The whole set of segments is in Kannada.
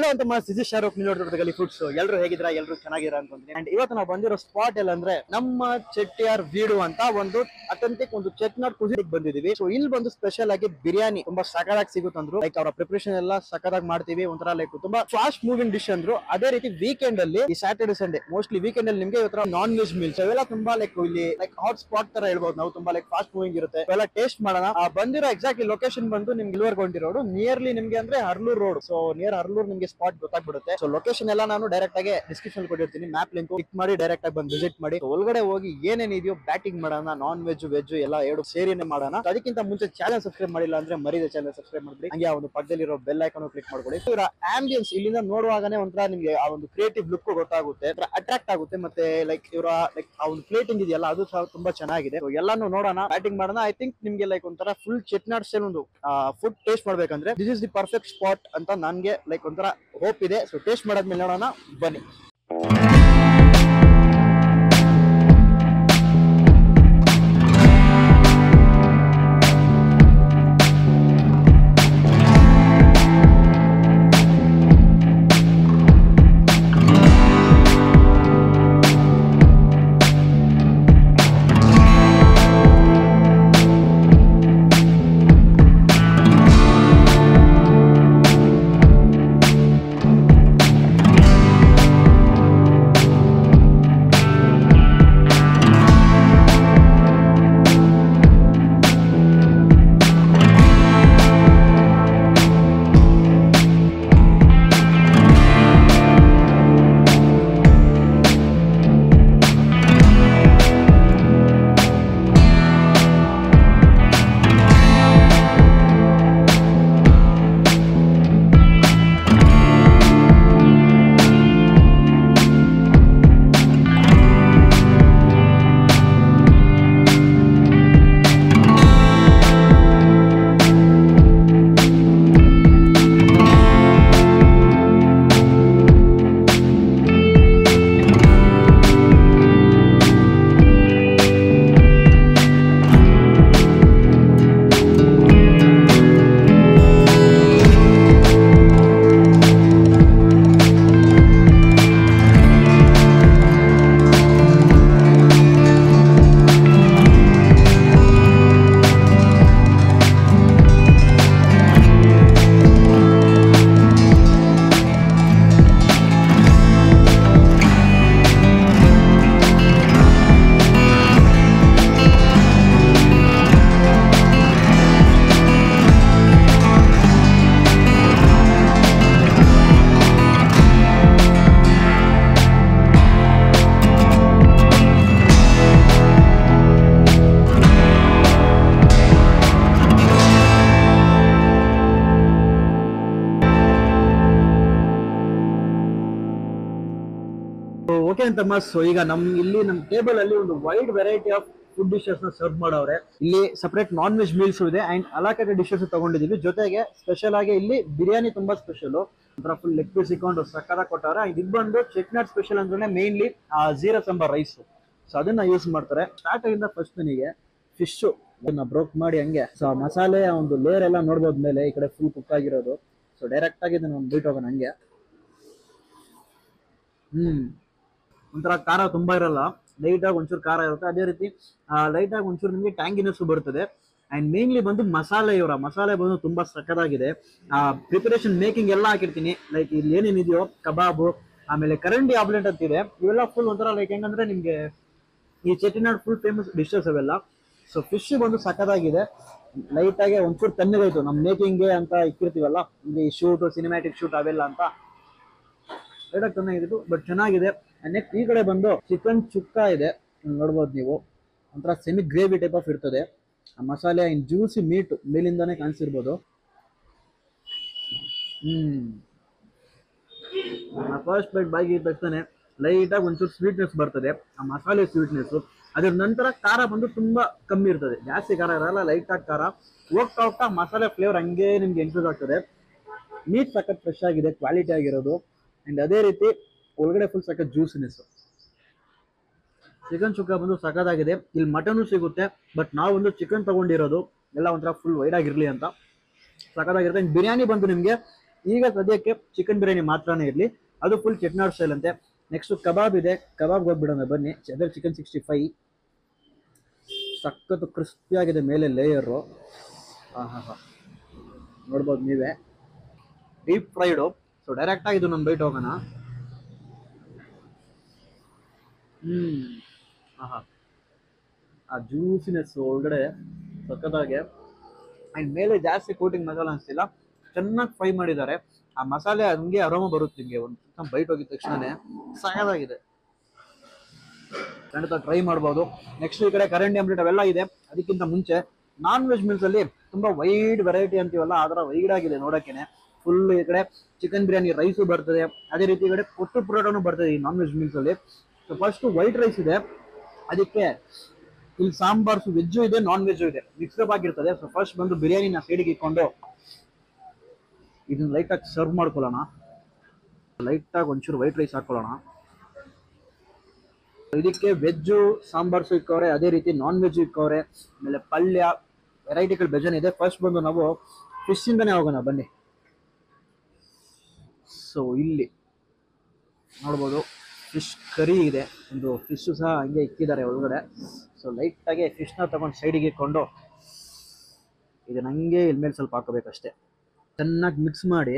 ಎಲ್ಲ ಅಂತ ಮಾಸ್ ಇಸ್ ಶಾರುಖ್ ನೀವು ನೋಡ್ತಿರೋದು ಫುಡ್ಸ್ ಎಲ್ಲರೂ ಹೇಗಿದ್ರ ಎಲ್ಲರೂ ಚೆನ್ನಾಗಿರ ಅನ್ಕೊಂತೀನಿ ಅಂಡ್ ಇವತ್ತು ನಾವು ಬಂದಿರೋ ಸ್ಪಾಟ್ ಎಲ್ಲ ಅಂದ್ರೆ ನಮ್ಮ ಚೆಟ್ಟಿಯಾರ್ ವೀಡು ಅಂತ ಒಂದು ಅಥೆಂಟಿಕ್ ಒಂದು ಚೆಟ್ನಾಡ್ ಕುಸಿಗೆ ಬಂದಿದೀವಿ ಸೊ ಇಲ್ಲಿ ಬಂದು ಸ್ಪೆಷಲ್ ಆಗಿ ಬಿರಿಯಾನಿ ತುಂಬಾ ಸಕದಾಗಿ ಸಿಗುತ್ತಂದ್ರು ಲೈಕ್ ಅವರ ಪ್ರಿಪರೇಷನ್ ಎಲ್ಲ ಸಕದಾಗಿ ಮಾಡ್ತೀವಿ ಒಂಥರ ಲೈಕ್ ತುಂಬಾ ಫಾಸ್ಟ್ ಮೂವಿಂಗ್ ಡಿಶ್ ಅಂದ್ರು ಅದೇ ರೀತಿ ವೀಕೆಂಡ್ ಅಲ್ಲಿ ಈ ಸ್ಯಾಟರ್ಡೆ ಸಂಡೇ ಮೋಸ್ಟ್ಲಿ ವೀಕೆಂಡ್ ಅಲ್ಲಿ ನಿಮ್ಗೆ ಇವತ್ತರ ನಾನ್ ವೆಜ್ ಮೀಲ್ಸ್ ಅವೆಲ್ಲ ತುಂಬಾ ಲೈಕ್ ಇಲ್ಲಿ ಲೈಕ್ ಹಾಟ್ ಸ್ಪಾಟ್ ತರ ಹೇಳ್ಬೋದು ನಾವು ತುಂಬಾ ಲೈಕ್ ಫಾಸ್ಟ್ ಮೂವಿಂಗ್ ಇರುತ್ತೆ ಅವೆಲ್ಲ ಟೇಸ್ಟ್ ಮಾಡೋಣ ಆ ಬಂದಿರೋ ಎಕ್ಸಾಕ್ಟ್ಲಿ ಲೊಕೇಶನ್ ಬಂದು ನಿಮ್ಗೆ ಇಲ್ವರ್ಗೊಂಡಿ ರೋಡ್ ನಿಯರ್ಲಿ ನಿಮ್ಗೆ ಅಂದ್ರೆ Harlur road so near Harlur ನಿಮ್ಗೆ ಸ್ಪಾಟ್ ಗೊತ್ತಾಗ್ಬಿಡುತ್ತೆ ಸೊ ಲೊಕೇಶನ್ ಎಲ್ಲ ನಾನು ಡೈರೆಕ್ಟ್ ಆಗಿ ಡಿಸ್ಕ್ರಿಪ್ಷನ್ ಕೊಟ್ಟಿರ್ತೀನಿ ಮ್ಯಾಪ್ ಲಿಂಕ್ ಕ್ಲಿಕ್ ಮಾಡಿ ಡೈರೆಕ್ಟ್ ಆಗಿ ಬಂದು ವಿಸಿಟ್ ಮಾಡಿ So, ಒಳಗಡೆ ಹೋಗಿ ಏನೇನ್ ಇದೆಯೋ ಬ್ಯಾಟಿಂಗ್ ಮಾಡೋಣ ನಾನ್ ವೆಜ್ ವೆಜ್ ಎಲ್ಲ ಎರಡು ಸೇರಿನೇ ಮಾಡೋಣ So, ಅದಕ್ಕಿಂತ ಮುಂಚೆ ಚಾನಲ್ ಸಬ್ಸ್ಕ್ರೈಬ್ ಮಾಡಿಲ್ಲ ಅಂದ್ರೆ ಮರಿದ ಚಾನಲ್ ಸಬ್ಸ್ಕ್ರೈಬ್ ಮಾಡ್ಬಿಡಿ ಹಂಗೆ ಆ ಒಂದು ಪಕ್ಕದಲ್ಲಿರೋ ಬೆಲ್ ಐಕಾನ್ ಕ್ಲಿಕ್ ಮಾಡ್ಕೊಳ್ಳಿ So, ಇವರ ಆಂಬಿಯನ್ಸ್ ಇಲ್ಲಿಂದ ನೋಡುವಾಗನೇ ಒಂಥರ ನಿಮ್ಗೆ ಆ ಒಂದು ಕ್ರಿಯೇಟಿವ್ ಲುಕ್ ಗೊತ್ತಾಗುತ್ತೆ ಅಟ್ರಾಕ್ಟ್ ಆಗುತ್ತೆ ಮತ್ತೆ ಲೈಕ್ ಇವರ ಲೈಕ್ ಆ ಒಂದು ಪ್ಲೇಟಿಂಗ್ ಇದೆಯಲ್ಲ ಅದು ಸಹ ತುಂಬಾ ಚೆನ್ನಾಗಿದೆ So, ಎಲ್ಲಾನು ನೋಡೋಣ ಬ್ಯಾಟಿಂಗ್ ಮಾಡೋಣ ಐ ಥಿಂಕ್ ನಿಮ್ಗೆ ಲೈಕ್ ಒಂಥರ ಫುಲ್ ಚೆಟ್ನಾಡ್ ಸ್ಟೈಲ್ ಒಂದು ಫುಡ್ ಟೇಸ್ಟ್ ಮಾಡ್ಬೇಕಂದ್ರೆ this is the perfect spot ಅಂತ ನನ್ಗೆ ಲೈಕ್ ಒಂಥರ ಹೋಪ್ ಇದೆ ಸೊ ಟೇಸ್ಟ್ ಮಾಡಾದ್ಮೇಲೆ ನೋಡೋಣ ಬನ್ನಿ ಓಕೆ ಅಂತ ಸೊ ಈಗ ನಮ್ ಇಲ್ಲಿ ನಮ್ ಟೇಬಲ್ ಅಲ್ಲಿ ಒಂದು wide variety of food dishes ನ ಸರ್ವ್ ಮಾಡವ್ರೆ ಇಲ್ಲಿ ಸಪರೇಟ್ ನಾನ್ ವೆಜ್ ಮೀಲ್ಸ್ ಇದೆ ಅಂಡ್ ಅಲಾಕಡೆ ಡಿಶಸ್ ತಗೊಂಡಿದೀವಿ ಜೊತೆಗೆ ಸ್ಪೆಷಲ್ ಆಗಿ ಇಲ್ಲಿ ಬಿರಿಯಾನಿ ತುಂಬಾ ಸ್ಪೆಷಲ್ ಒಂಥರ ಫುಲ್ ಲೆಗ್ ಪೀಸ್ ಇಕೊಂಡು ಸಕ್ಕದಾಗ ಕೊಟ್ಟವ್ರೆ ಇದು ಬಂದು ಚೆಟ್ನಾಡ್ ಸ್ಪೆಷಲ್ ಅಂದ್ರೆ mainly jeera samba rice so ಅದನ್ನ ಯೂಸ್ ಮಾಡ್ತಾರೆ ಸ್ಟಾರ್ಟ್ ಆಗಿಂದ ಫಸ್ಟ್ ನನಗೆ ಫಿಶ್ ಅದನ್ನ ಬ್ರೋಕ್ ಮಾಡಿ ಹಂಗೆ ಸೊ ಮಸಾಲೆ ಒಂದು ಲೇಯರ್ ಎಲ್ಲ ನೋಡ್ಬೋದು ಮೇಲೆ ಈ ಕಡೆ ಫುಲ್ ಕುಕ್ ಆಗಿರೋದು ಸೊ ಡೈರೆಕ್ಟ್ ಆಗಿ ಇದನ್ನ ಒಂದು ಬೀಟ್ ಹೋಗೋಣ ಹಂಗೆ ಹ್ಮ್ ಒಂಥರ ಖಾರ ತುಂಬಾ ಇರಲ್ಲ ಲೈಟ್ ಆಗಿ ಒಂಚೂರು ಖಾರ ಇರುತ್ತೆ ಅದೇ ರೀತಿ ಲೈಟ್ ಆಗಿ ಒಂಚೂರು ನಿಮಗೆ ಟ್ಯಾಂಗಿನೆಸ್ ಬರ್ತದೆ ಅಂಡ್ ಮೇನ್ಲಿ ಬಂದು ಮಸಾಲೆ ಇವರ ಮಸಾಲೆ ಬಂದು ತುಂಬಾ ಸಕ್ಕದಾಗಿದೆ ಪ್ರಿಪರೇಷನ್ ಮೇಕಿಂಗ್ ಎಲ್ಲ ಹಾಕಿರ್ತೀನಿ ಲೈಕ್ ಇಲ್ಲಿ ಏನೇನಿದೆಯೋ ಕಬಾಬು ಆಮೇಲೆ ಕರಂಡಿ ಆಮ್ಲೆಟ್ ಅಂತಿದೆ ಇವೆಲ್ಲ ಫುಲ್ ಒಂಥರ ಲೈಕ್ ಹೆಂಗಂದ್ರೆ ನಿಮ್ಗೆ ಈ ಚೆಟ್ಟಿನಾಡ್ ಫುಲ್ ಫೇಮಸ್ ಡಿಶಸ್ ಅವೆಲ್ಲ ಸೊ ಫಿಶ್ ಬಂದು ಸಕ್ಕದಾಗಿದೆ ಲೈಟ್ ಆಗಿ ಒಂಚೂರು ತಣ್ಣಗಾಯ್ತು ನಮ್ಮ ಮೇಕಿಂಗ್ಗೆ ಅಂತ ಇಕ್ಕಿರ್ತೀವಲ್ಲ ಇಲ್ಲಿ ಶೂಟ್ ಸಿನಿಮ್ಯಾಟಿಕ್ ಶೂಟ್ ಅವೆಲ್ಲ ಅಂತ ಲೈಟಾಗಿ ಚೆನ್ನಾಗಿದ್ದು ಬಟ್ ಚೆನ್ನಾಗಿದೆ ನೆಕ್ಸ್ಟ್ ಈ ಕಡೆ ಬಂದು ಚಿಕನ್ ಚುಕ್ಕ ಇದೆ ಇಲ್ಲಿ ನೋಡ್ಬೋದು ನೀವು ಒಂಥರ ಸೆಮಿ ಗ್ರೇವಿ ಟೈಪ್ ಆಫ್ ಇರ್ತದೆ ಆ ಮಸಾಲೆ ಇನ್ ಜ್ಯೂಸಿ ಮೀಟ್ ಮೇಲಿಂದಾನೇ ಕಾಣಿಸಿರ್ಬೋದು ಹ್ಮ್ ಫಸ್ಟ್ ಬೈಟ್ ಬಾಯಿಗೆ ಇದ್ದ ತಕ್ಷಣ ಲೈಟಾಗಿ ಒಂಚೂರು ಸ್ವೀಟ್ನೆಸ್ ಬರ್ತದೆ ಆ ಮಸಾಲೆ ಸ್ವೀಟ್ನೆಸ್ ಅದ್ರ ನಂತರ ಖಾರ ಬಂದು ತುಂಬಾ ಕಮ್ಮಿ ಇರ್ತದೆ ಜಾಸ್ತಿ ಖಾರ ಇರಲ್ಲ ಲೈಟಾಗಿ ಖಾರ ಹೋಗ್ತಾ ಹೋಗ್ತಾ ಮಸಾಲೆ ಫ್ಲೇವರ್ ಹಂಗೆ ನಿಮ್ಗೆ ಇಂಕ್ರೂಸ್ ಆಗ್ತದೆ ಮೀಟ್ ಸಖತ್ ಫ್ರೆಶ್ ಆಗಿದೆ ಕ್ವಾಲಿಟಿ ಆಗಿರೋದು ಅಂಡ್ ಅದೇ ರೀತಿ ಒಳಗಡೆ ಫುಲ್ ಸಖತ್ ಜ್ಯೂಸಿನೆಸ್ ಚಿಕನ್ ಚುಕ್ಕ ಬಂದು ಸಖತ್ತಾಗಿದೆ ಇಲ್ಲಿ ಮಟನು ಸಿಗುತ್ತೆ ಬಟ್ ನಾವು ಒಂದು ಚಿಕನ್ ತಗೊಂಡಿರೋದು ಎಲ್ಲ ಒಂಥರ ಫುಲ್ ವೈಡ್ ಆಗಿರ್ಲಿ ಅಂತ ಸಖತ್ತಾಗಿರುತ್ತೆ ಅಂಡ್ ಬಿರಿಯಾನಿ ಬಂದು ನಿಮಗೆ ಈಗ ಸದ್ಯಕ್ಕೆ ಚಿಕನ್ ಬಿರಿಯಾನಿ ಮಾತ್ರನೇ ಇರಲಿ ಅದು ಫುಲ್ ಚೆಟ್ನಾಡ್ ಸ್ಟೈಲ್ ಅಂತೆ ನೆಕ್ಸ್ಟ್ ಕಬಾಬ್ ಇದೆ ಕಬಾಬ್ ಹೋಗ್ಬಿಡೋಣ ಬನ್ನಿ ಅದರ ಚಿಕನ್ ಸಿಕ್ಸ್ಟಿ ಫೈವ್ ಸಖತ್ತು ಕ್ರಿಸ್ಪಿ ಆಗಿದೆ ಮೇಲೆ ಲೇಯರು ಹಾಂ ಹಾಂ ಹಾಂ ನೋಡ್ಬೋದು ನೀವೇ ಡೀಪ್ ಫ್ರೈಡು ಸೊ ಡೈರೆಕ್ಟಾಗಿ ಇದು ನಮ್ಮ ಬೈಟ್ ಹೋಗೋಣ ಹ್ಮ್ ಆಹಾ ಆ ಜ್ಯೂಸಿನೆಸ್ ಒಳಗಡೆ ಸಖತ್ತಾಗೆ ಆ್ಯಂಡ್ ಮೇಲೆ ಜಾಸ್ತಿ ಕೋಟಿಂಗ್ ಮಸಾಲ ಅನಿಸ್ತಿಲ್ಲ ಚೆನ್ನಾಗಿ ಫ್ರೈ ಮಾಡಿದ್ದಾರೆ ಆ ಮಸಾಲೆ ಹಂಗೆ ಅರೋಮ ಬರುತ್ತೆ ನಿಮಗೆ ಒಂದು ಬೈಟ್ ಹೋಗಿದ ತಕ್ಷಣನೇ ಸಖತ್ತಾಗಿದೆ ಖಂಡಿತ ಟ್ರೈ ಮಾಡ್ಬೋದು ನೆಕ್ಸ್ಟ್ ಈ ಕಡೆ ಕರೆಂಟ್ ಆಮ್ಲೆಟ್ ಅವೆಲ್ಲ ಇದೆ ಅದಕ್ಕಿಂತ ಮುಂಚೆ ನಾನ್ ವೆಜ್ ಮೀಲ್ಸ್ ಅಲ್ಲಿ ತುಂಬಾ ವೈಡ್ ವೆರೈಟಿ ಅಂತೀವಲ್ಲ ಆ ಥರ ವೈಡ್ ಆಗಿದೆ ನೋಡೋಕೆನೆ ಫುಲ್ ಈ ಕಡೆ ಚಿಕನ್ ಬಿರಿಯಾನಿ ರೈಸು ಬರ್ತದೆ ಅದೇ ರೀತಿ ಈ ಕಡೆ ಕೊಟ್ಟು ಪರೋಟನು ಬರ್ತದೆ ಈ ನಾನ್ ವೆಜ್ ಮೀಲ್ಸ್ ಅಲ್ಲಿ ಸೊ ಫಸ್ಟ್ ವೈಟ್ ರೈಸ್ ಇದೆ ಅದಕ್ಕೆ ಇಲ್ಲಿ ಸಾಂಬಾರ್ಸು ವೆಜ್ಜು ಇದೆ ನಾನ್ ವೆಜ್ಜು ಇದೆ ಮಿಕ್ಸಪ್ ಆಗಿರ್ತದೆ ಸೊ ಫಸ್ಟ್ ಬಂದು ಬಿರಿಯಾನಿನ ಸೈಡಿಗೆ ಇಟ್ಕೊಂಡು ಇದನ್ನ ಲೈಟಾಗಿ ಸರ್ವ್ ಮಾಡ್ಕೊಳ್ಳೋಣ ಲೈಟಾಗಿ ಒಂಚೂರು ವೈಟ್ ರೈಸ್ ಹಾಕೊಳ್ಳೋಣ ಇದಕ್ಕೆ ವೆಜ್ಜು ಸಾಂಬಾರ್ಸು ಇಕ್ಕವ್ರೆ ಅದೇ ರೀತಿ ನಾನ್ ವೆಜ್ ಇಕ್ಕವ್ರೆ ಆಮೇಲೆ ಪಲ್ಯ ವೆರೈಟಿಗಳು ಬೇಜಾನ್ ಇದೆ ಫಸ್ಟ್ ಬಂದು ನಾವು ಫಿಶ್ ಇಂದನೇ ಹೋಗೋಣ ಬನ್ನಿ ಸೊ ಇಲ್ಲಿ ನೋಡ್ಬೋದು ಫಿಶ್ ಕರಿ ಇದೆ ಒಂದು ಫಿಶ್ ಸಹ ಹಂಗೆ ಇಕ್ಕಿದ್ದಾರೆ ಒಳಗಡೆ ಸೊ ಲೈಟಾಗಿ ಫಿಶ್ನ ತಗೊಂಡು ಸೈಡಿಗೆ ಇಟ್ಕೊಂಡು ಇದನ್ನ ಹಂಗೆ ಇಲ್ ಮೇಲೆ ಸ್ವಲ್ಪ ಹಾಕೋಬೇಕಷ್ಟೇ ಚೆನ್ನಾಗಿ ಮಿಕ್ಸ್ ಮಾಡಿ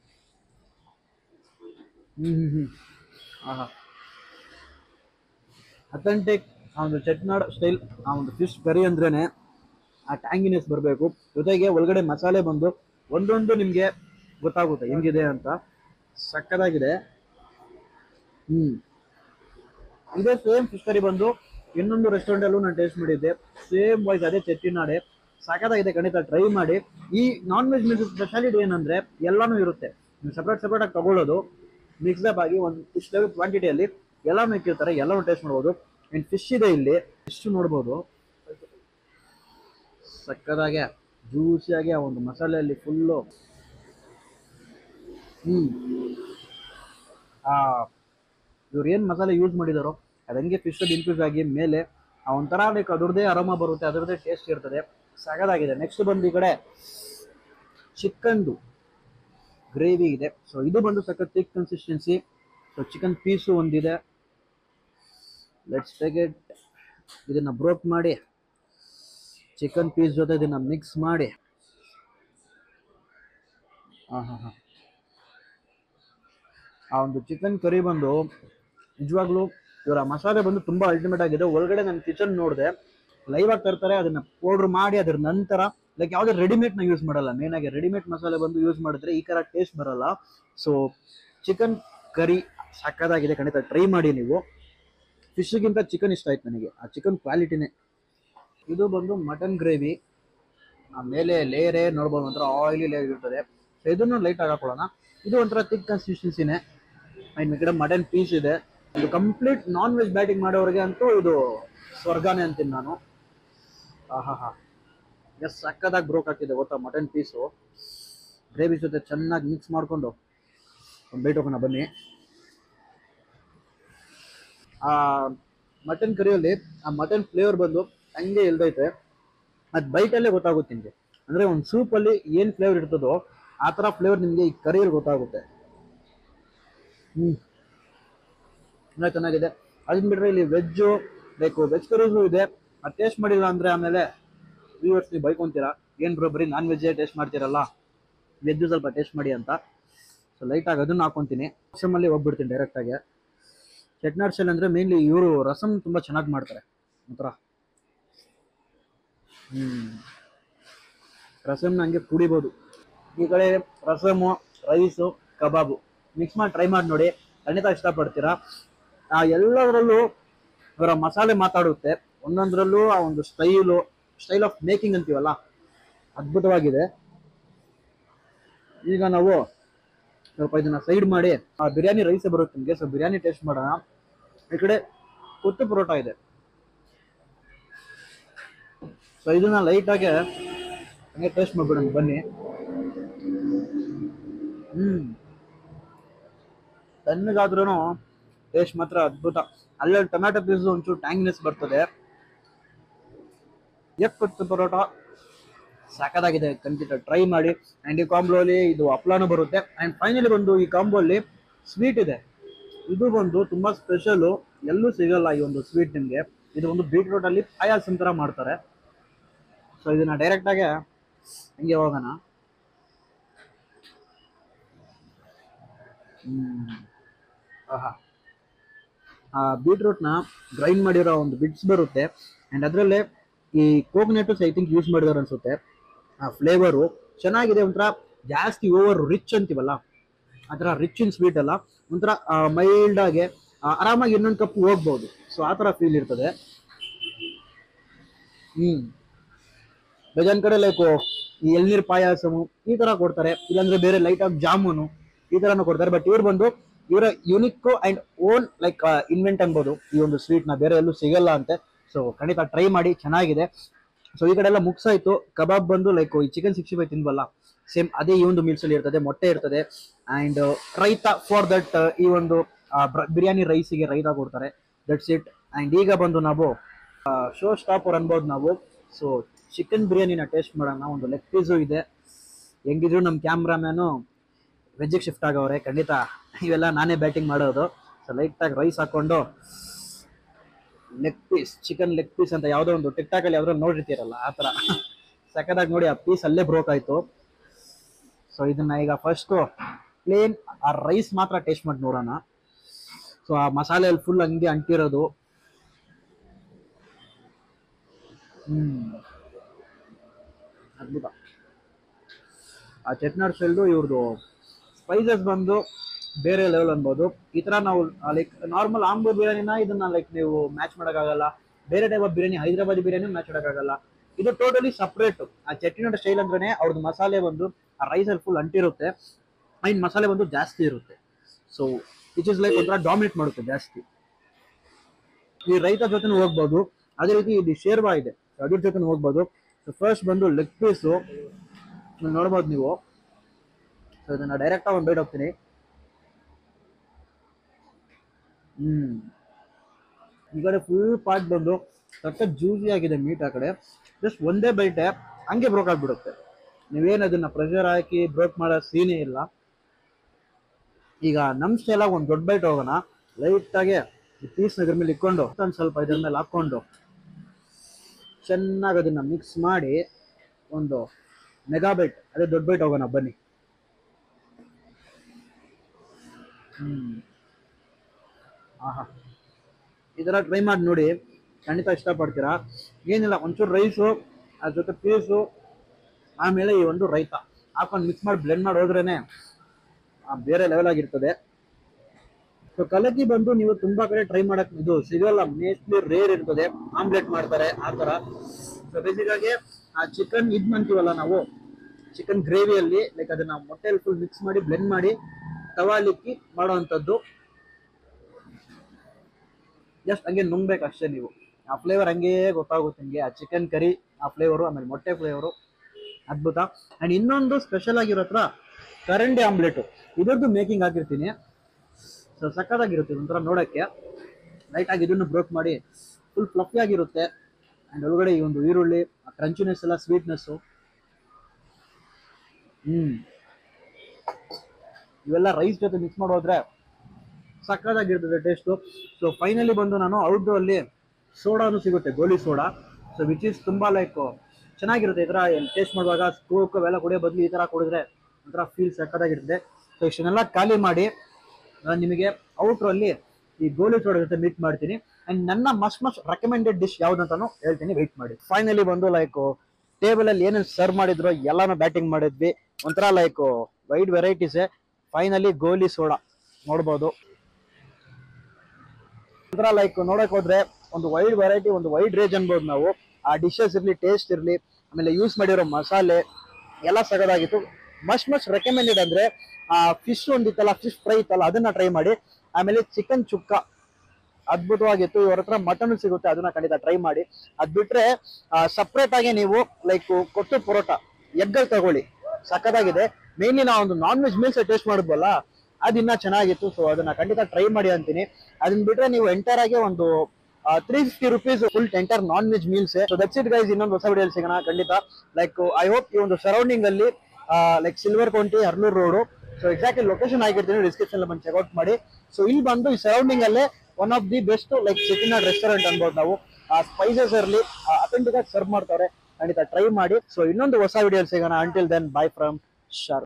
ಹ್ಮ್ ಹ್ಮ್ ಹ್ಮ್ ಆಹಾ ಅಥೆಂಟಿಕ್ ಆ ಒಂದು ಚೆಟ್ನಾಡ್ ಸ್ಟೈಲ್ ಆ ಒಂದು ಫಿಶ್ ಕರಿ ಅಂದ್ರೇನೆ ಆ ಟ್ಯಾಂಗಿನೆಸ್ ಬರಬೇಕು ಜೊತೆಗೆ ಒಳಗಡೆ ಮಸಾಲೆ ಬಂದು ಒಂದೊಂದು ನಿಮಗೆ ಗೊತ್ತಾಗುತ್ತೆ ಹೆಂಗಿದೆ ಅಂತ ಸಕ್ಕದಾಗಿದೆ ಹ್ಮ್ ಇದೇ ಸೇಮ್ ಫಿಶ್ ಕರಿ ಬಂದು ಇನ್ನೊಂದು ರೆಸ್ಟೋರೆಂಟ್ ಅಲ್ಲೂ ನಾನು ಟೇಸ್ಟ್ ಮಾಡಿದ್ದೆ ಸೇಮ್ ವೈಸ್ ಅದೇ ಚೆಟ್ಟಿನಾಡೆ ಸಾಕಾಗಿದೆ ಖಂಡಿತ ಟ್ರೈ ಮಾಡಿ ಈ ನಾನ್ ವೆಜ್ ಮೀಲ್ಸ್ ಸ್ಪೆಷಾಲಿಟಿ ಏನಂದ್ರೆ ಎಲ್ಲಾನು ಇರುತ್ತೆ ನೀವು ಸಪ್ರೇಟ್ ಸಪ್ರೇಟ್ ಆಗಿ ತಗೊಳ್ಳೋದು ಮಿಕ್ಸ್ ಅಪ್ ಆಗಿ ಒಂದು ಫಿಶ್ ಲೆವೆಲ್ ಕ್ವಾಂಟಿಟಿಯಲ್ಲಿ ಎಲ್ಲಾನು ಇಕ್ಕಿರ್ತಾರೆ ಎಲ್ಲಾನು ಟೇಸ್ಟ್ ಮಾಡ್ಬೋದು ಅಂಡ್ ಫಿಶ್ ಇದೆ ಇಲ್ಲಿ ಫಿಶ್ ನೋಡ್ಬೋದು ಸಕ್ಕದಾಗೆ ಜ್ಯೂಸಿಯಾಗಿ ಆ ಒಂದು ಮಸಾಲೆಯಲ್ಲಿ ಫುಲ್ಲು ಹ್ಮ್ ಆ ಇವ್ರು ಏನು ಮಸಾಲೆ ಯೂಸ್ ಮಾಡಿದಾರೋ ಅದು ಹಂಗೆ ಫಿಶ್ ಇನ್ಫ್ಯೂಸ್ ಆಗಿ ಮೇಲೆ ಆ ಒಂಥರ ಲೈಕ್ ಅದ್ರದ್ದೇ ಅರೋಮ ಬರುತ್ತೆ ಅದರದ್ದೇ ಟೇಸ್ಟ್ ಇರ್ತದೆ ಸಗದಾಗಿದೆ ನೆಕ್ಸ್ಟ್ ಬಂದು ಈ ಕಡೆ ಚಿಕನ್ದು ಗ್ರೇವಿ ಇದೆ ಸೊ ಇದು ಬಂದು ಸಖತ್ thick consistency so chicken piece ಒಂದಿದೆ ಲೆಟ್ಸ್ ಟೇಕ್ ಇಟ್ ಇದನ್ನ ಬ್ರೋಕ್ ಮಾಡಿ ಚಿಕನ್ ಪೀಸ್ ಜೊತೆ ಇದನ್ನ ಮಿಕ್ಸ್ ಮಾಡಿ ಹಾಂ ಹಾಂ ಹಾಂ ಆ ಒಂದು ಚಿಕನ್ ಕರಿ ಬಂದು ನಿಜವಾಗ್ಲೂ ಇವರ ಮಸಾಲೆ ಬಂದು ತುಂಬಾ ಅಲ್ಟಿಮೇಟ್ ಆಗಿದೆ ಒಳಗಡೆ ನಾನು ಕಿಚನ್ ನೋಡಿದೆ ಲೈವ್ ಆಗಿ ತರ್ತಾರೆ ಅದನ್ನ ಪೌಡ್ರ್ ಮಾಡಿ ಅದ್ರ ನಂತರ ಲೈಕ್ ಯಾವುದೇ ರೆಡಿಮೇಡ್ ನ ಯೂಸ್ ಮಾಡಲ್ಲ ಮೇನ್ ಆಗಿ ರೆಡಿಮೇಡ್ ಮಸಾಲೆ ಬಂದು ಯೂಸ್ ಮಾಡಿದ್ರೆ ಈ ತರ ಟೇಸ್ಟ್ ಬರಲ್ಲ ಸೊ ಚಿಕನ್ ಕರಿ ಸಕ್ಕದಾಗಿದೆ ಖಂಡಿತ ಟ್ರೈ ಮಾಡಿ ನೀವು ಫಿಶ್ಗಿಂತ ಚಿಕನ್ ಇಷ್ಟ ಆಯ್ತು ನನಗೆ ಆ ಚಿಕನ್ ಕ್ವಾಲಿಟಿನೇ ಇದು ಬಂದು ಮಟನ್ ಗ್ರೇವಿ ಆ ಮೇಲೆ ಲೇಯರೇ ನೋಡ್ಬೋದು ಒಂಥರ ಆಯಿಲಿ ಲೇಯರ್ ಇರ್ತದೆ ಸೊ ಇದನ್ನು ಲೈಟ್ ಆಗಿ ಹಾಕೊಳ್ಳೋಣ ಇದು ಒಂಥರ ಥಿಕ್ ಕನ್ಸಿಸ್ಟೆನ್ಸಿನೇ ಆ್ಯಂಡ್ ಈ ಕಡೆ ಮಟನ್ ಪೀಸ್ ಇದೆ ಇದು ಕಂಪ್ಲೀಟ್ ನಾನ್ ವೆಜ್ ಬ್ಯಾಟಿಂಗ್ ಮಾಡೋರಿಗೆ ಅಂತೂ ಇದು ಸ್ವರ್ಗಾನೇ ಅಂತೀನಿ ನಾನು ಆಹಾ ಹಾ ಎಸ್ ಸಕ್ಕದಾಗಿ ಬ್ರೋಕ್ ಹಾಕಿದೆ ಗೊತ್ತಾ ಮಟನ್ ಪೀಸು ಗ್ರೇವಿ ಜೊತೆ ಚೆನ್ನಾಗಿ ಮಿಕ್ಸ್ ಮಾಡಿಕೊಂಡು ಒಂದು ಬೈಟ್ ಹೋಗೋಣ ಬನ್ನಿ ಆ ಮಟನ್ ಕರಿಯಲ್ಲಿ ಆ ಮಟನ್ ಫ್ಲೇವರ್ ಬಂದು ಹಂಗೆ ಇಲ್ದೈತೆ ಅದು ಬೈಟಲ್ಲೇ ಗೊತ್ತಾಗುತ್ತೆ ನಿಮಗೆ ಅಂದರೆ ಒಂದು ಸೂಪಲ್ಲಿ ಏನು ಫ್ಲೇವರ್ ಇರ್ತದೋ ಆ ಥರ ಫ್ಲೇವರ್ ನಿಮಗೆ ಈ ಕರಿಯಲ್ಲಿ ಗೊತ್ತಾಗುತ್ತೆ ಹ್ಞೂ ತುಂಬ ಚೆನ್ನಾಗಿದೆ ಅದನ್ನ ಬಿಟ್ಟರೆ ಇಲ್ಲಿ ವೆಜ್ಜು ಬೇಕು ವೆಜ್ ಕರೀಸು ಇದೆ ಅದು ಟೇಸ್ಟ್ ಮಾಡಿಲ್ಲ ಅಂದರೆ ಆಮೇಲೆ ವ್ಯೂವರ್ಸ್ ನೀವು ಬೈಕೊಂತೀರಾ ಏನು ಬ್ರೋ ಬರೀ ನಾನ್ ವೆಜ್ಜೇ ಟೇಸ್ಟ್ ಮಾಡ್ತೀರಲ್ಲ ವೆಜ್ಜು ಸ್ವಲ್ಪ ಟೇಸ್ಟ್ ಮಾಡಿ ಅಂತ ಸೊ ಲೈಟಾಗಿ ಅದನ್ನು ಹಾಕೊತೀನಿ ರಸಮಲ್ಲಿ ಹೋಗ್ಬಿಡ್ತೀನಿ ಡೈರೆಕ್ಟಾಗಿ ಚೆಟ್ನಾಡ್ ಸ್ಟೈಲ್ ಅಂದರೆ ಮೇನ್ಲಿ ಇವರು ರಸಮ್ ತುಂಬ ಚೆನ್ನಾಗಿ ಮಾಡ್ತಾರೆ ಒಂಥರ ಹ್ಞೂ ರಸಮ್ನ ಹಂಗೆ ಕುಡಿಬೋದು ಈ ಕಡೆ ರಸಮು ರೈಸು ಕಬಾಬು ಮಿಕ್ಸ್ ಮಾಡಿ ಟ್ರೈ ಮಾಡಿ ನೋಡಿ ಖಂಡಿತ ಇಷ್ಟಪಡ್ತೀರಾ ಆ ಎಲ್ಲದರಲ್ಲೂ ಅವರ ಮಸಾಲೆ ಮಾತಾಡುತ್ತೆ ಒಂದೊಂದರಲ್ಲೂ ಆ ಒಂದು ಸ್ಟೈಲು ಸ್ಟೈಲ್ ಆಫ್ ಮೇಕಿಂಗ್ ಅಂತೀವಲ್ಲ ಅದ್ಭುತವಾಗಿದೆ ಈಗ ನಾವು ಸ್ವಲ್ಪ ಇದನ್ನ ಸೈಡ್ ಮಾಡಿ ಆ ಬಿರಿಯಾನಿ ರೈಸೇ ಬರುತ್ತೆ ನಿಮಗೆ ಸೊ ಬಿರಿಯಾನಿ ಟೇಸ್ಟ್ ಮಾಡೋಣ ಈ ಕಡೆ ಕೊತ್ತು ಪರೋಟ ಇದೆ ಸೊ ಇದನ್ನ ಲೈಟಾಗಿ ಹಂಗೆ ಟೇಸ್ಟ್ ಮಾಡ್ಬಿಡೋಣ ಬನ್ನಿ ಹ್ಮ್ ತಣ್ಣಗಾದ್ರೂ ಟೇಸ್ಟ್ ಮಾತ್ರ ಅದ್ಭುತ ಅಲ್ಲಲ್ಲಿ ಟೊಮ್ಯಾಟೊ ಪೀಸ್ ಒಂಚೂರು ಟ್ಯಾಂಗ್ನೆಸ್ ಬರ್ತದೆ ಎಕ್ ಕೊಟ್ಟು ಪರೋಟ ಸಖತ್ತಾಗಿದೆ ಖಂಡಿತ ಟ್ರೈ ಮಾಡಿ ಆ್ಯಂಡ್ ಈ ಕಾಂಬೋಲಿ ಇದು ಹಪ್ಳನೂ ಬರುತ್ತೆ ಆ್ಯಂಡ್ ಫೈನಲಿ ಬಂದು ಈ ಕಾಂಬೋಲಿ ಸ್ವೀಟ್ ಇದೆ ಇದು ಬಂದು ತುಂಬಾ ಸ್ಪೆಷಲು ಎಲ್ಲೂ ಸಿಗಲ್ಲ ಈ ಒಂದು ಸ್ವೀಟ್ ನಿಮಗೆ ಇದು ಒಂದು ಬೀಟ್ರೂಟ್ ಅಲ್ಲಿ ಪಾಯಾಸಂ ಥರ ಮಾಡ್ತಾರೆ ಸೊ ಇದನ್ನ ಡೈರೆಕ್ಟ್ ಆಗಿ ಹಂಗೆ ಹೋಗೋಣ ಹ್ಮ್ ಆಹಾ ಆ ಬೀಟ್ರೂಟ್ನ ಗ್ರೈಂಡ್ ಮಾಡಿರೋ ಒಂದು ಬಿಟ್ಸ್ ಬರುತ್ತೆ ಆ್ಯಂಡ್ ಅದರಲ್ಲೇ ಈ ಕೋಕೋನಟ್ ಐ ಥಿಂಕ್ ಯೂಸ್ ಮಾಡಿದಾರೆ ಅನ್ಸುತ್ತೆ ಆ ಫ್ಲೇವರು ಚೆನ್ನಾಗಿದೆ ಒಂಥರ ಜಾಸ್ತಿ ಓವರ್ ರಿಚ್ ಅಂತೀವಲ್ಲ ಆ ಥರ ರಿಚ್ ಇನ್ ಸ್ವೀಟ್ ಅಲ್ಲ ಒಂಥರ ಮೈಲ್ಡ್ ಆಗಿ ಆ, ಆರಾಮಾಗಿ ಇನ್ನೊಂದು ಕಪ್ ಹೋಗ್ಬೋದು ಸೊ ಆ ಥರ ಫೀಲ್ ಇರ್ತದೆ ಹ್ಮ್ ಬೇಜಾನ್ ಕಡೆ ಲೈಕ್ ಈ ಎಳ್ನೀರ್ ಪಾಯಾಸಮು ಈ ತರ ಕೊಡ್ತಾರೆ ಇಲ್ಲಾಂದ್ರೆ ಬೇರೆ ಲೈಟ್ ಆಗಿ ಜಾಮೂನು ಈ ತರನು ಕೊಡ್ತಾರೆ ಬಟ್ ಇವ್ರು ಬಂದು ಇವರ unique and own like invent ಅನ್ಬೋದು ಈ ಒಂದು ಸ್ವೀಟ್ ನ ಬೇರೆ ಎಲ್ಲೂ ಸಿಗಲ್ಲ ಅಂತೆ ಸೊ ಖಂಡಿತ ಟ್ರೈ ಮಾಡಿ ಚೆನ್ನಾಗಿದೆ ಸೊ ಈ ಕಡೆ ಎಲ್ಲ ಮುಗ್ಸಾಯ್ತು ಕಬಾಬ್ ಬಂದು ಲೈಕ್ ಈ ಚಿಕನ್ ಸಿಕ್ಸ್ಟಿ ಫೈವ್ ತಿನ್ಬಲ್ಲ ಸೇಮ್ ಅದೇ ಈ ಒಂದು ಮೀಲ್ಸ್ ಅಲ್ಲಿ ಇರ್ತದೆ ಮೊಟ್ಟೆ ಇರ್ತದೆ ಅಂಡ್ ರೈತ ಫಾರ್ ದಟ್ ಈ ಒಂದು ಆ, ಬ್ರ- ಬಿರಿಯಾನಿ ರೈಸಿಗೆ ರೈತ ಕೊಡ್ತಾರೆ ದಟ್ಸ್ ಇಟ್ ಅಂಡ್ ಈಗ ಬಂದು ನಾವು ಶೋ ಸ್ಟಾಪರ್ ಅನ್ಬೋದು ನಾವು ಸೊ ಚಿಕನ್ ಬಿರಿಯಾನಿನ ಟೇಸ್ಟ್ ಮಾಡೋಣ ಒಂದು ಲೆಗ್ ಪೀಸು ಇದೆ ಹೆಂಗಿದ್ರು ನಮ್ಮ ಕ್ಯಾಮ್ರಾಮ್ಯಾನು ವೆಜ್ಜಿಗೆ ಶಿಫ್ಟ್ ಆಗವ್ರೆ ಖಂಡಿತ ಇವೆಲ್ಲ ನಾನೇ ಬ್ಯಾಟಿಂಗ್ ಮಾಡೋದು ಸೊ ಲೈಟಾಗಿ ರೈಸ್ ಹಾಕೊಂಡು leg piece chicken leg piece ಅಂತ ಯಾವುದೋ ಒಂದು ಟಿಕ್ಟಾಕ್ ಅಲ್ಲಿ ಯಾವ್ದೋ ನೋಡಿರ್ತೀರಲ್ಲ ಆ ಥರ ಸಖತ್ತಾಗಿ ನೋಡಿ ಆ ಪೀಸ್ ಅಲ್ಲೇ ಬ್ರೋಕ್ ಆಯ್ತು ಸೊ ಇದನ್ನ ಈಗ ಫಸ್ಟು ಪ್ಲೇನ್ ಆ ರೈಸ್ ಮಾತ್ರ ಟೇಸ್ಟ್ ಮಾಡಿ ನೋಡೋಣ ಸೊ ಆ ಮಸಾಲೆ ಅಲ್ಲಿ ಫುಲ್ ಹಂಗೆ ಅಂಟಿರೋದು ಹ್ಮ್ ಅದ್ಭುತ ಆ ಚೆಟ್ನಾಡ್ ಶೆಲ್ಡು ಇವ್ರದ್ದು ಸ್ಪೈಸಸ್ ಬಂದು ಬೇರೆ ಲೆವೆಲ್ ಅನ್ಬೋದು ಈ ತರ ನಾವು ಲೈಕ್ ನಾರ್ಮಲ್ ಆಂಬೂರ್ ಬಿರಿಯಾನಿನ ಇದನ್ನ ಲೈಕ್ ನೀವು ಮ್ಯಾಚ್ ಮಾಡೋಕ್ಕಾಗಲ್ಲ ಬೇರೆ type of biryani Hyderabadi biryani match ಮಾಡೋಕ್ಕಾಗಲ್ಲ ಇದು ಟೋಟಲಿ ಸಪ್ರೇಟ್ ಆ ಚೆಟ್ಟಿನಾಡ್ ಸ್ಟೈಲ್ ಅಂದ್ರೆ ಅವ್ರದ್ದು ಮಸಾಲೆ ಬಂದು ಆ ರೈಸ್ ಅಲ್ಲಿ ಫುಲ್ ಅಂಟಿರುತ್ತೆ ಅಂಡ್ ಮಸಾಲೆ ಬಂದು ಜಾಸ್ತಿ ಇರುತ್ತೆ ಸೊ ಇಟ್ ಇಸ್ ಲೈಕ್ ಒಂಥರ ಡಾಮಿನೇಟ್ ಮಾಡುತ್ತೆ ಜಾಸ್ತಿ ಈ ರೈತ ಜೊತೆ ಹೋಗ್ಬೋದು ಅದೇ ರೀತಿ ಇಲ್ಲಿ ಶೇರ್ವಾ ಇದೆ ಅದ್ರ ಜೊತೆ ಹೋಗ್ಬೋದು ಸೊ ಫಸ್ಟ್ ಬಂದು ಲೆಗ್ ಪೀಸು ನೋಡ್ಬೋದು ನೀವು ಸೊ ಇದನ್ನ ಡೈರೆಕ್ಟ್ ಆಗಿ ಒಂದು ಬೈಟ್ ಹೋಗ್ತೀನಿ ಹ್ಮ್ ಈ ಕಡೆ ಫುಲ್ ಪಾರ್ಟ್ ಬಂದು ಸಕ್ಕ ಜ್ಯೂಸಿ ಆಗಿದೆ ಮೀಟ್ ಆ ಕಡೆ ಜಸ್ಟ್ ಒಂದೇ ಬೈಟೆ ಹಂಗೆ ಬ್ರೋಕ್ ಆಗ್ಬಿಡುತ್ತೆ ನೀವೇನು ಅದನ್ನ ಪ್ರೆಷರ್ ಹಾಕಿ ಬ್ರೋಕ್ ಮಾಡೋ ಸೀನೇ ಇಲ್ಲ ಈಗ ನಮ್ಮ ಸ್ಟೈಲಾಗಿ ಒಂದು ದೊಡ್ಡ ಬೈಟ್ ಹೋಗೋಣ ಲೈಟ್ ಆಗಿ ಈ ಪೀಸ್ ಅದ್ರ ಮೇಲೆ ಇಟ್ಕೊಂಡು ಒಂದು ಸ್ವಲ್ಪ ಇದ್ರ ಮೇಲೆ ಹಾಕೊಂಡು ಚೆನ್ನಾಗಿ ಅದನ್ನ ಮಿಕ್ಸ್ ಮಾಡಿ ಒಂದು ಮೆಗಾ ಬೈಟ್ ಅದೇ ದೊಡ್ಡ ಬೈಟ್ ಹೋಗೋಣ ಬನ್ನಿ ಹ್ಮ್ ಆಹಾ ಈ ಥರ ಟ್ರೈ ಮಾಡಿ ನೋಡಿ ಖಂಡಿತ ಇಷ್ಟಪಡ್ತೀರಾ ಏನಿಲ್ಲ ಒಂಚೂರು ರೈಸು ಅದ್ರ ಜೊತೆ ಪೀಸು ಆಮೇಲೆ ಈ ಒಂದು ರೈತ ಹಾಕೊಂಡು ಮಿಕ್ಸ್ ಮಾಡಿ ಬ್ಲೆಂಡ್ ಮಾಡಿ ಹೋದ್ರೇನೆ ಆ ಬೇರೆ ಲೆವೆಲ್ ಆಗಿರ್ತದೆ ಸೊ ಕಲಕಿ ಬಂದು ನೀವು ತುಂಬಾ ಕಡೆ ಟ್ರೈ ಮಾಡಕ್ ಇದು ಸಿಗಲ್ಲ ಮೇಸ್ಟ್ಲಿ ರೇರ್ ಇರ್ತದೆ ಆಮ್ಲೆಟ್ ಮಾಡ್ತಾರೆ ಆ ತರ ಸೊ ಬೇಸಿಕ್ ಆಗಿ ಆ ಚಿಕನ್ ಇದ್ ಮಾಡ್ತೀವಲ್ಲ ನಾವು ಚಿಕನ್ ಗ್ರೇವಿಯಲ್ಲಿ ಲೈಕ್ ಅದನ್ನ ಮೊಟ್ಟೆಯಲ್ಲಿ ಫುಲ್ ಮಿಕ್ಸ್ ಮಾಡಿ ಬ್ಲೆಂಡ್ ಮಾಡಿ ತವಾಲಿಕ್ಕಿ ಮಾಡುವಂಥದ್ದು ಜಸ್ಟ್ ಹಂಗೆ ನುಂಗ್ಬೇಕು ಅಷ್ಟೇ ನೀವು ಆ ಫ್ಲೇವರ್ ಹಂಗೆ ಗೊತ್ತಾಗುತ್ತೆ ನಿಮಗೆ ಆ ಚಿಕನ್ ಕರಿ ಆ ಫ್ಲೇವರು ಆಮೇಲೆ ಮೊಟ್ಟೆ ಫ್ಲೇವರು ಅದ್ಭುತ ಅಂಡ್ ಇನ್ನೊಂದು ಸ್ಪೆಷಲ್ ಆಗಿರೋ ಹತ್ರ ಕರಂಡಿ ಆಮ್ಲೆಟು ಇದ್ರದ್ದು ಮೇಕಿಂಗ್ ಹಾಕಿರ್ತೀನಿ ಸೊ ಸಕ್ಕತ್ತಾಗಿರುತ್ತೆ ಒಂಥರ ನೋಡೋಕ್ಕೆ ಲೈಟಾಗಿ ಇದನ್ನು ಬ್ರೋಕ್ ಮಾಡಿ ಫುಲ್ ಫ್ಲಫಿ ಆಗಿರುತ್ತೆ ಆ್ಯಂಡ್ ಒಳಗಡೆ ಈ ಒಂದು ಈರುಳ್ಳಿ ಆ ಕ್ರಂಚಿನೆಸ್ ಎಲ್ಲ ಸ್ವೀಟ್ನೆಸ್ಸು ಹ್ಮ್ ಇವೆಲ್ಲ ರೈಸ್ ಜೊತೆ ಮಿಕ್ಸ್ ಮಾಡೋದ್ರೆ ಸಕ್ಕತ್ತಾಗಿರ್ತದೆ ಟೇಸ್ಟು ಸೊ ಫೈನಲಿ ಬಂದು ನಾನು ಔಟ್ಡೋರ್ ಅಲ್ಲಿ ಸೋಡಾನು ಸಿಗುತ್ತೆ ಗೋಲಿ ಸೋಡಾ ಸೊ ವಿಚ್ ಇಸ್ ತುಂಬಾ ಲೈಕ್ ಚೆನ್ನಾಗಿರುತ್ತೆ ಈ ಥರ ಟೇಸ್ಟ್ ಮಾಡುವಾಗ ಕೋಕ್ ಅವೆಲ್ಲ ಕುಡಿಯೋ ಬದಲು ಈ ಥರ ಕುಡಿದ್ರೆ ಒಂಥರ ಫೀಲ್ ಸಕ್ಕತ್ತಾಗಿರ್ತದೆ ಸೊ ಇಷ್ಟನ್ನೆಲ್ಲ ಖಾಲಿ ಮಾಡಿ ನಾನು ನಿಮಗೆ ಔಟ್ರಲ್ಲಿ ಈ ಗೋಲಿ ಸೋಡಾ ಜೊತೆ ಮೀಟ್ ಮಾಡ್ತೀನಿ ಅಂಡ್ ನನ್ನ ಮಸ್ಟ್ ಮಸ್ಟ್ ರೆಕಮೆಂಡೆಡ್ ಡಿಶ್ ಯಾವ್ದಂತಾನು ಹೇಳ್ತೀನಿ ವೆಯ್ಟ್ ಮಾಡಿ ಫೈನಲಿ ಬಂದು ಲೈಕ್ ಟೇಬಲ್ ಅಲ್ಲಿ ಏನೇನು ಸರ್ವ್ ಮಾಡಿದ್ರು ಎಲ್ಲಾನು ಬ್ಯಾಟಿಂಗ್ ಮಾಡಿದ್ವಿ ಒಂಥರ ಲೈಕ್ ವೈಡ್ ವೆರೈಟೀಸ್ ಫೈನಲಿ ಗೋಲಿ ಸೋಡಾ ನೋಡ್ಬೋದು ಒಂಥರ ಲೈಕ್ ನೋಡಕ್ ಹೋದ್ರೆ ಒಂದು ವೈಡ್ ವೆರೈಟಿ ಒಂದು ವೈಡ್ ರೇಂಜ್ ಅನ್ಬೋದು ನಾವು ಆ ಡಿಶಸ್ ಇರ್ಲಿ ಟೇಸ್ಟ್ ಇರ್ಲಿ ಆಮೇಲೆ ಯೂಸ್ ಮಾಡಿರೋ ಮಸಾಲೆ ಎಲ್ಲ ಸಗದಾಗಿತ್ತು ಮಸ್ಟ್ ಮಸ್ಟ್ ರೆಕಮೆಂಡೆಡ್ ಅಂದ್ರೆ ಆ ಫಿಶ್ ಒಂದಿತ್ತಲ್ಲ ಫಿಶ್ ಫ್ರೈ ಇತ್ತಲ್ಲ ಅದನ್ನ ಟ್ರೈ ಮಾಡಿ ಆಮೇಲೆ ಚಿಕನ್ ಚುಕ್ಕ ಅದ್ಭುತವಾಗಿತ್ತು ಇವ್ರ ಹತ್ರ ಮಟನ್ ಸಿಗುತ್ತೆ ಅದನ್ನ ಖಂಡಿತ ಟ್ರೈ ಮಾಡಿ ಅದ್ ಬಿಟ್ರೆ ಸಪ್ರೇಟ್ ಆಗಿ ನೀವು ಲೈಕ್ ಕೊಟ್ಟು ಪರೋಟ ಎಗ್ಗಲ್ ತಗೊಳ್ಳಿ ಸಕ್ಕತ್ತಾಗಿದೆ ಮೇನ್ಲಿ ನಾವು ಒಂದು ನಾನ್ ವೆಜ್ ಮೀಲ್ಸ್ ಟೇಸ್ಟ್ ಮಾಡಿದ್ವಲ್ಲ ಅದಿನ್ನ ಚೆನ್ನಾಗಿತ್ತು ಸೊ ಅದನ್ನ ಖಂಡಿತ ಟ್ರೈ ಮಾಡಿ ಅಂತೀನಿ ಅದನ್ನ ಬಿಟ್ರೆ ನೀವು ಎಂಟರ್ ಆಗಿ ಒಂದು three fifty rupees full enter non veg meals so that's it guys ಇನ್ನೊಂದು ಹೊಸ ವಿಡಿಯೋ ಸಿಗೋಣ ಖಂಡಿತ ಲೈಕ್ ಐ ಹೋಪ್ ಈ ಒಂದು ಸರೌಂಡಿಂಗ್ ಅಲ್ಲಿ like silver county Hennur road so exactly location ಆಗಿರ್ತೀನಿ ಡಿಸ್ಕ್ರಿಪ್ಷನ್ ಬಂದು ಚೆಕ್ಔಟ್ ಮಾಡಿ ಸೊ ಇಲ್ಲಿ ಬಂದು ಈ ಸರೌಂಡಿಂಗ್ ಅಲ್ಲೇ one of the best like Chettinad restaurant ಅನ್ಬೋದು ನಾವು ಆ ಸ್ಪೈಸಸ್ ಇರಲಿ ಅಥೆಂಟಿಕ್ ಆಗಿ ಸರ್ವ್ ಮಾಡ್ತಾರೆ ಖಂಡಿತ ಟ್ರೈ ಮಾಡಿ ಸೊ ಇನ್ನೊಂದು ಹೊಸ ವಿಡಿಯೋ ಸಿಗೋಣ ಅಂಟಿಲ್ ದೆನ್ ಬೈ ಫ್ರಮ್ ಶಾರ್